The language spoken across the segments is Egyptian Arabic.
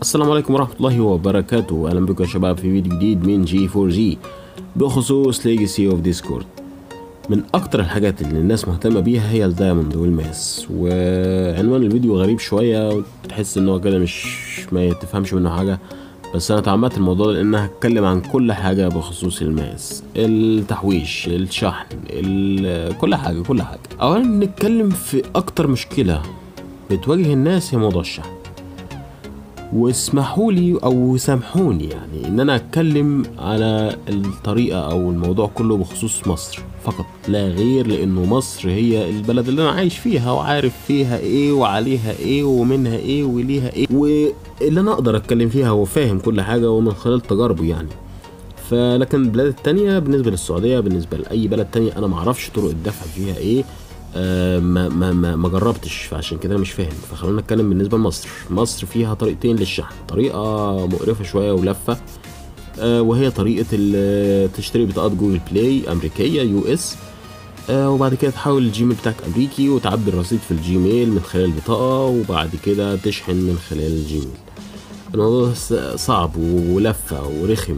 السلام عليكم ورحمة الله وبركاته أهلا بكم يا شباب في فيديو جديد من جي 4 جي بخصوص ليجاسي اوف ديسكورد من أكتر الحاجات اللي الناس مهتمة بيها هي الدايموند والماس وعنوان الفيديو غريب شوية تحس إن هو كده مش ما تفهمش منه حاجة بس أنا اتعمدت الموضوع ده لأن هتكلم عن كل حاجة بخصوص الماس التحويش الشحن ال- كل حاجة كل حاجة أولا نتكلم في أكتر مشكلة بتواجه الناس هي موضوع الشحن واسمحوا لي او سامحوني يعني ان انا اتكلم على الطريقه او الموضوع كله بخصوص مصر فقط لا غير لانه مصر هي البلد اللي انا عايش فيها وعارف فيها ايه وعليها ايه ومنها ايه وليها ايه واللي انا اقدر اتكلم فيها وفاهم كل حاجه ومن خلال تجاربي يعني فلكن البلاد التانية بالنسبة للسعودية بالنسبة لأي بلد تانية أنا معرفش طرق الدفع فيها إيه آه ما ما ما, ما جربتش فعشان كده أنا مش فاهم فخلونا نتكلم بالنسبة لمصر مصر فيها طريقتين للشحن طريقة مقرفة شوية ولفة آه وهي طريقة ال- تشتري بطاقات جوجل بلاي أمريكية يو إس آه وبعد كده تحول الجيميل بتاعك أمريكي وتعبي الرصيد في الجيميل من خلال البطاقة وبعد كده تشحن من خلال الجيميل الموضوع ده س- صعب ولفة ورخم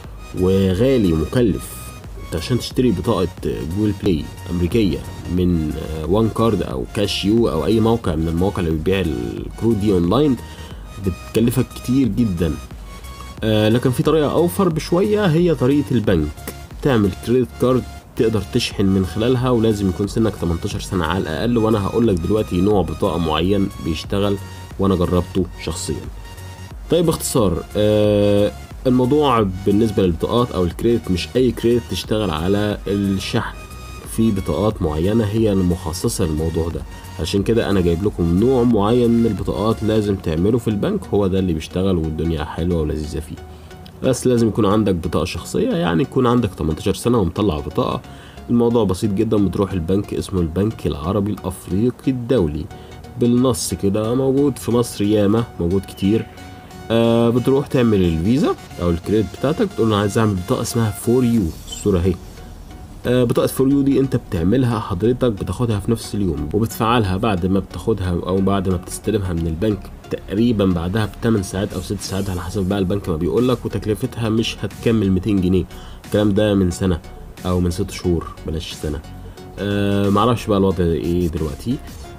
وغالي ومكلف انت عشان تشتري بطاقة جوجل بلاي أمريكية من وان كارد أو كاشيو أو أي موقع من المواقع اللي بتبيع الكروت دي أونلاين بتكلفك كتير جدا آه لكن في طريقة أوفر بشوية هي طريقة البنك تعمل كريدت كارد تقدر تشحن من خلالها ولازم يكون سنك 18 سنة على الأقل وأنا هقول لك دلوقتي نوع بطاقة معين بيشتغل وأنا جربته شخصيا طيب باختصار آه الموضوع بالنسبة للبطاقات أو الكريدت مش أي كريدت تشتغل على الشحن في بطاقات معينة هي المخصصة للموضوع ده عشان كده أنا جايب لكم نوع معين من البطاقات لازم تعمله في البنك هو ده اللي بيشتغل والدنيا حلوة ولذيذة فيه بس لازم يكون عندك بطاقة شخصية يعني يكون عندك 18 سنة ومطلع بطاقة الموضوع بسيط جدا بتروح البنك اسمه البنك العربي الأفريقي الدولي بالنص كده موجود في مصر ياما موجود كتير آه بتروح تعمل الفيزا او الكريدت بتاعتك بتقول له انا عايز اعمل بطاقه اسمها فور يو الصوره اهي آه بطاقه فور يو دي انت بتعملها حضرتك بتاخدها في نفس اليوم وبتفعلها بعد ما بتاخدها او بعد ما بتستلمها من البنك تقريبا بعدها ب 8 ساعات او 6 ساعات على حسب بقى البنك ما بيقول لك وتكلفتها مش هتكمل 200 جنيه الكلام ده من سنه او من 6 شهور بلاش سنه آه معرفش بقى الوضع ايه دلوقتي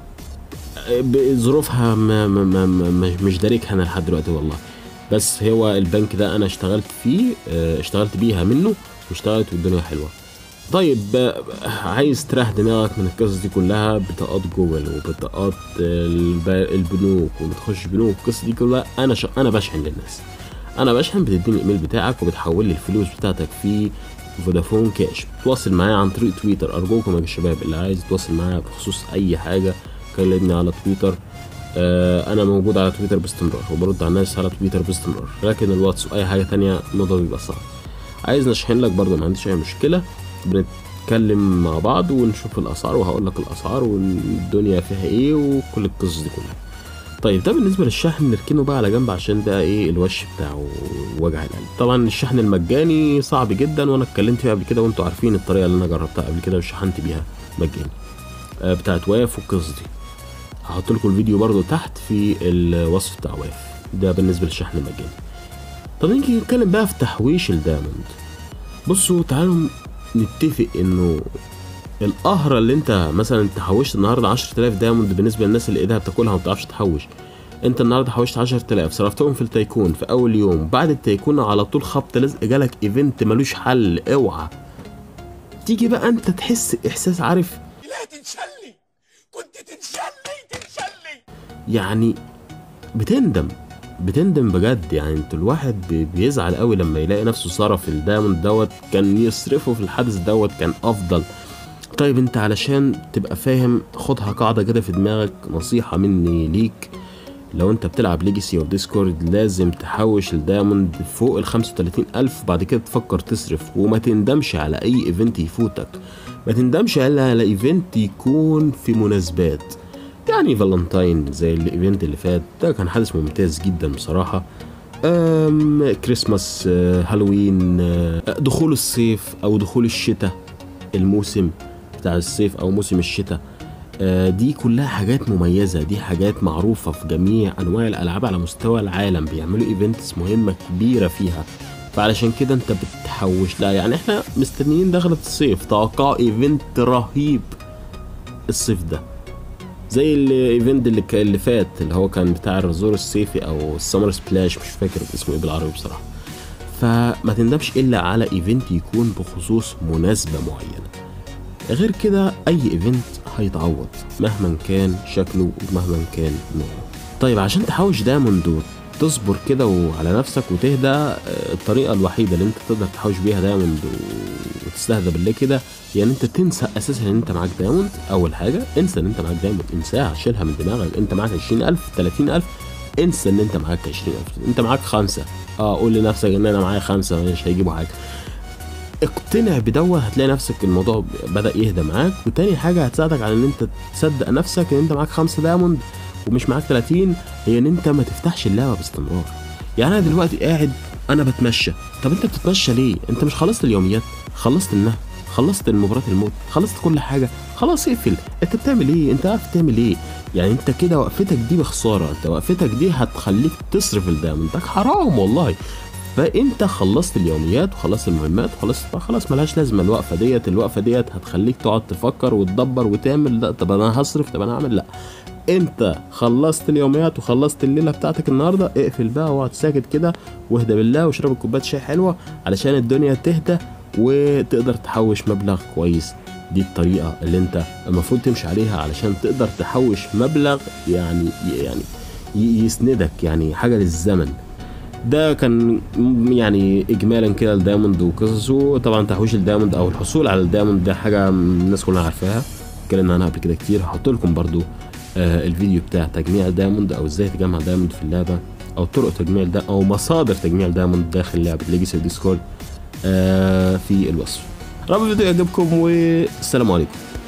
ظروفها ما ما ما ما مش داركها انا لحد دلوقتي والله بس هو البنك ده انا اشتغلت فيه اه، اشتغلت بيها منه واشتغلت والدنيا حلوه طيب اه، عايز تريح دماغك من القصص دي كلها بطاقات جوجل وبطاقات الب- البنوك وبتخش بنوك القصص دي كلها انا ش... انا بشحن للناس انا بشحن بتديني الايميل بتاعك وبتحول لي الفلوس بتاعتك في فودافون كاش بتواصل معايا عن طريق تويتر ارجوكم يا شباب اللي عايز يتواصل معايا بخصوص اي حاجه كلمني على تويتر آه انا موجود على تويتر باستمرار وبرد على الناس على تويتر باستمرار لكن الواتس واي حاجه تانية الموضوع بيبقى صعب عايز نشحن لك برضه ما عنديش اي مشكله بنتكلم مع بعض ونشوف الاسعار وهقول لك الاسعار والدنيا فيها ايه وكل القصص دي كلها طيب ده بالنسبه للشحن نركنه بقى على جنب عشان ده ايه الوش بتاعه وجع القلب طبعا الشحن المجاني صعب جدا وانا اتكلمت فيه قبل كده وانتوا عارفين الطريقه اللي انا جربتها قبل كده وشحنت بيها مجاني آه بتاعت واف والقصص دي هحط لكم الفيديو برضو تحت في الوصف بتاع واف ده بالنسبه للشحن المجاني طب نيجي نتكلم بقى في تحويش الدايموند بصوا تعالوا نتفق انه القهرة اللي انت مثلا انت حوشت النهارده 10000 دايموند بالنسبه للناس اللي ايديها بتاكلها وما بتعرفش تحوش انت النهارده حوشت 10000 صرفتهم في التيكون في اول يوم بعد التيكون على طول خبط لزق جالك ايفنت ملوش حل اوعى تيجي بقى انت تحس احساس عارف لا تنشلي كنت تنشلي تنشلي يعني بتندم بتندم بجد يعني انت الواحد بي- بيزعل قوي لما يلاقي نفسه صرف الدايموند دوت كان يصرفه في الحدث دوت كان افضل طيب انت علشان تبقى فاهم خدها قاعدة كده في دماغك نصيحة مني ليك لو انت بتلعب ليجاسي او ديسكورد لازم تحوش الدايموند فوق ال 35 الف وبعد كده تفكر تصرف وما تندمش على اي ايفنت يفوتك ما تندمش على على ايفنت يكون في مناسبات يعني فالنتاين زي الايفنت اللي فات ده كان حدث ممتاز جدا بصراحة أم كريسماس آه، هالوين آه، دخول الصيف او دخول الشتاء الموسم بتاع الصيف او موسم الشتاء آه، دي كلها حاجات مميزة دي حاجات معروفة في جميع أنواع الألعاب على مستوى العالم بيعملوا ايفنتس مهمة كبيرة فيها فعلشان كده انت بتحوش لا يعني احنا مستنيين دخلة الصيف توقعوا ايفنت رهيب الصيف ده زي الايفنت اللي ك- اللي فات اللي هو كان بتاع الرزور الصيفي او السمر سبلاش مش فاكر اسمه ايه بالعربي بصراحة فما تندمش الا على ايفنت يكون بخصوص مناسبة معينة غير كده اي ايفنت هيتعوض مهما كان شكله ومهما كان نوعه طيب عشان تحوش دايموند وتصبر كده وعلى نفسك وتهدى آه، الطريقه الوحيده اللي انت تقدر تحوش بيها دايموند و- وتستهدى بالله كده يعني انت تنسى اساسا ان انت معاك دايموند اول حاجه انسى ان انت معاك دايموند انساها شيلها من دماغك انت معاك 20000 30000 انسى ان انت معاك 20000 انت معاك خمسه اه قول لنفسك ان انا معايا خمسه مش هيجيبوا حاجه اقتنع بدوا هتلاقي نفسك الموضوع بدأ يهدى معاك وتاني حاجة هتساعدك على ان انت تصدق نفسك ان انت معاك خمسة دايموند ومش معاك 30 هي ان انت ما تفتحش اللعبة باستمرار يعني انا دلوقتي قاعد انا بتمشى طب انت بتتمشى ليه انت مش خلصت اليوميات خلصت النهر خلصت مباراة الموت خلصت كل حاجة خلاص اقفل انت بتعمل ايه انت عارف تعمل ايه يعني انت كده وقفتك دي بخسارة انت وقفتك دي هتخليك تصرف الدايموندك حرام والله فانت خلصت اليوميات وخلصت المهمات وخلصت خلاص ملهاش لازمه الوقفه ديت الوقفه ديت هتخليك تقعد تفكر وتدبر وتعمل لا طب انا هصرف طب انا هعمل لا انت خلصت اليوميات وخلصت الليله بتاعتك النهارده اقفل بقى واقعد ساكت كده واهدى بالله واشرب كوبايه شاي حلوه علشان الدنيا تهدى وتقدر تحوش مبلغ كويس دي الطريقه اللي انت المفروض تمشي عليها علشان تقدر تحوش مبلغ يعني يعني ي- يسندك يعني حاجه للزمن ده كان م- يعني اجمالا كده الدايموند وقصصه طبعا تحويش الدايموند او الحصول على الدايموند ده حاجه الناس كلها عارفاها اتكلمنا عنها قبل كده كتير هحط لكم برضو آه الفيديو بتاع تجميع الدايموند او ازاي تجمع دايموند في اللعبه او طرق تجميع الدا او مصادر تجميع الدايموند داخل لعبه ليجاسي ديسكورد آه في الوصف رب الفيديو يعجبكم والسلام عليكم